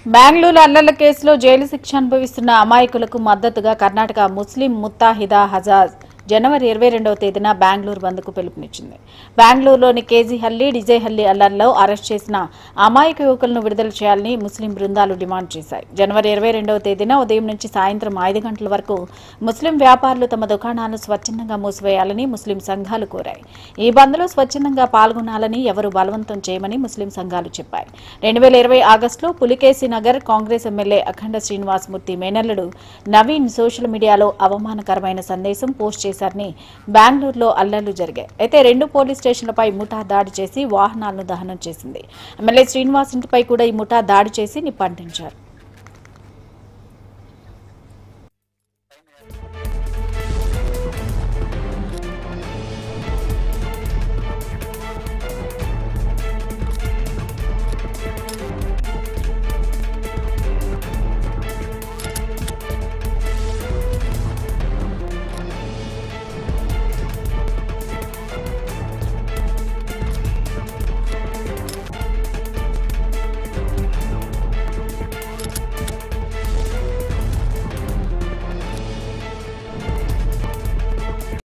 బెంగళూరు అల్లర్ల కేసులో జైలు శిక్ష అనుభవిస్తున్న అమాయకులకు మద్దతుగా కర్ణాటక ముస్లిం ముత్తాహిదా హజాజ్ జనవరి ఇరవై రెండవ తేదీన బెంగళూరు బంద్కు పిలుపునిచ్చింది బెంగళూరులోని కేజీహల్లి డిజైహల్లి అల్లర్లో అరెస్ట్ చేసిన అమాయక యువకులను విడుదల చేయాలని ముస్లిం బృందాలు డిమాండ్ చేశాయి జనవరి ఇరవై రెండవ తేదీన ఉదయం నుంచి సాయంత్రం ఐదు గంటల వరకు ముస్లిం వ్యాపారులు తమ దుకాణాలను స్వచ్ఛందంగా మూసివేయాలని ముస్లిం సంఘాలు కోరాయి ఈ బంద్లో స్వచ్ఛందంగా పాల్గొనాలని ఎవరు బలవంతం చేయమని ముస్లిం సంఘాలు చెప్పాయి రెండు వేల ఇరవై ఆగస్టులో పులికేసి నగర్ కాంగ్రెస్ ఎమ్మెల్యే అఖండ శ్రీనివాసమూర్తి మేనల్లుడు నవీన్ సోషల్ మీడియాలో అవమానకరమైన సందేశం పోస్ట్ చేశారని బెంగళూరులో అల్లర్లు జరిగాయి అయితే రెండు పోలీస్ స్టేషన్లపై ముఠా దాడి చేసి వాహనాలను దహనం చేసింది ఎమ్మెల్యే శ్రీనివాస్ ఇంటిపై కూడా ఈ ముఠా దాడి చేసి నిప్పంటించారు